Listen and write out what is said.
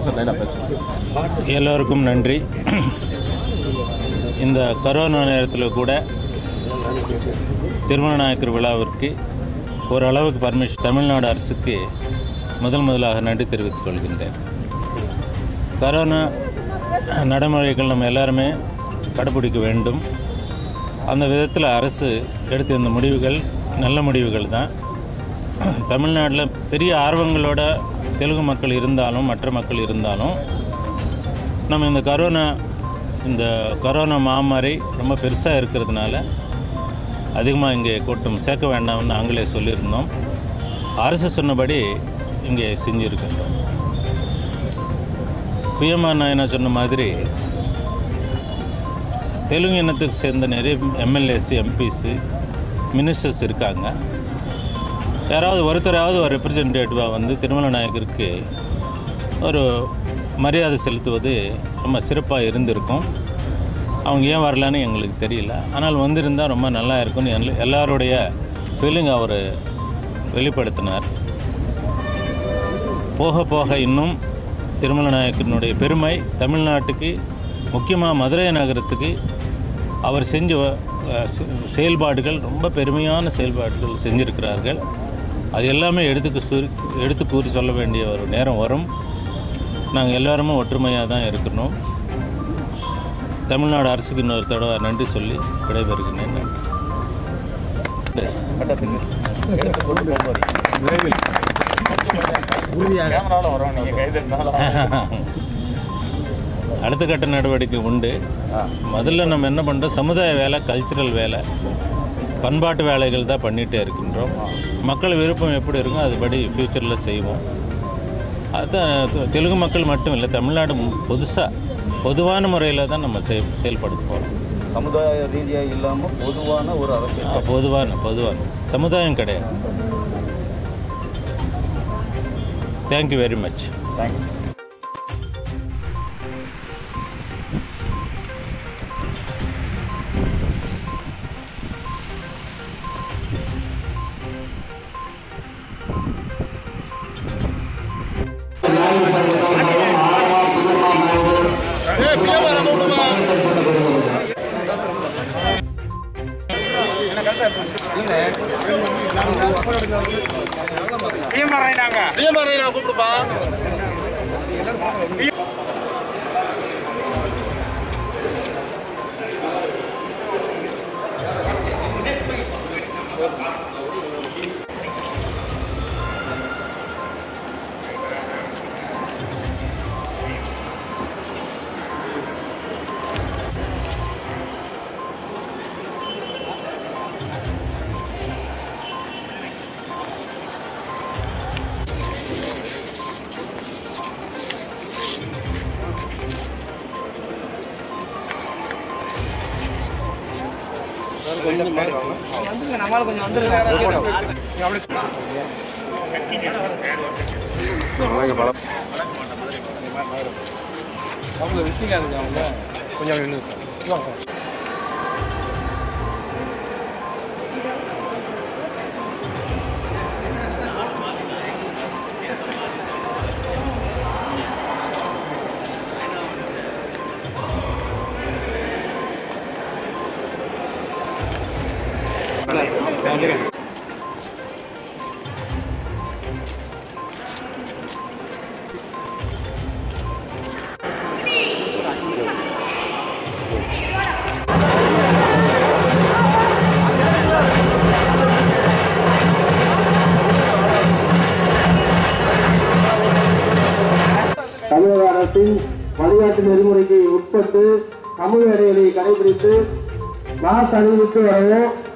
sir லைனாக பேசுகிறேன் எல்லோருக்கும் நன்றி இந்த கரோனா நேரத்தில் கூட திருமண நாயக்கர் விழாவிற்கு ஓரளவுக்கு பர்மிஷன் தமிழ்நாடு அரசுக்கு முதல் முதலாக நன்றி தெரிவித்துக் கொள்கின்றேன் கரோனா நடைமுறைகள் நம்ம எல்லாருமே கடைப்பிடிக்க வேண்டும் அந்த விதத்தில் அரசு எடுத்த இந்த முடிவுகள் நல்ல முடிவுகள் தான் தமிழ்நாட்டில் பெரிய ஆர்வங்களோட தெலுங்கு மக்கள் இருந்தாலும் மற்ற மக்கள் இருந்தாலும் நம்ம இந்த கரோனா இந்த கரோனா மாமாரி ரொம்ப பெருசாக இருக்கிறதுனால அதிகமாக இங்கே கூட்டம் சேர்க்க வேண்டாம்னு நாங்களே சொல்லியிருந்தோம் அரசு சொன்னபடி இங்கே செஞ்சுருக்கின்றோம் பிஎம்ஆர் நாயனா சொன்ன மாதிரி தெலுங்கு இனத்துக்கு சேர்ந்த நிறைய எம்எல்ஏஸ் எம்பிஸு மினிஸ்டர்ஸ் இருக்காங்க யாராவது ஒருத்தராவது ஒரு ரெப்ரசன்டேட்டிவாக வந்து திருமல நாயக்கருக்கு ஒரு மரியாதை செலுத்துவது ரொம்ப சிறப்பாக இருந்திருக்கும் அவங்க ஏன் வரலன்னு எங்களுக்கு தெரியல ஆனால் வந்திருந்தால் ரொம்ப நல்லா இருக்கும்னு எல்லா- எல்லாருடைய ஃபீலிங் அவர் வெளிப்படுத்தினார் போக போக இன்னும் திருமல நாயக்கனுடைய பெருமை தமிழ்நாட்டுக்கு முக்கியமாக மதுரை நகரத்துக்கு அவர் செஞ்ச அஹ், செ- செயல்பாடுகள் ரொம்ப பெருமையான செயல்பாடுகள் செஞ்சிருக்கிறார்கள் அது எல்லாமே எடுத்துக்கு சுரு எடுத்து கூறி சொல்ல வேண்டிய ஒரு நேரம் வரும் நாங்கள் எல்லாருமே ஒற்றுமையாக தான் இருக்கணும் தமிழ்நாடு அரசுக்கு இன்னொரு தடவை நன்றி சொல்லி விடைபெறுகிறேன் நன்றி அடுத்த கட்ட நடவடிக்கை உண்டு முதல்ல நம்ம என்ன பண்ணுறோம் சமுதாய வேலை கல்ச்சுரல் வேலை பண்பாட்டு வேலைகள் தான் பண்ணிகிட்டே இருக்கின்றோம் மக்கள் விருப்பம் எப்படி இருக்கும் அதுபடி ஃப்யூச்சரில் செய்வோம் அதுதான் தெ- தெலுங்கு மக்கள் மட்டும் இல்லை தமிழ்நாடு புதுசாக பொதுவான முறையில் தான் நம்ம செய் செயல்படுத்த போகிறோம் சமுதாய ரீதியாக இல்லாமல் பொதுவான ஒரு அரசியல் பொதுவான பொதுவான சமுதாயம் கிடையாது தேங்க்யூ வெரி மச் தேங்க்ஸ் கூப்பிடுப்பா தமிழக அரசின் வழிகாட்டு நெறிமுறைக்கு உட்பட்டு சமூக இடைவெளியை கடைபிடித்து மாஸ்க் அணிவித்து வரவும்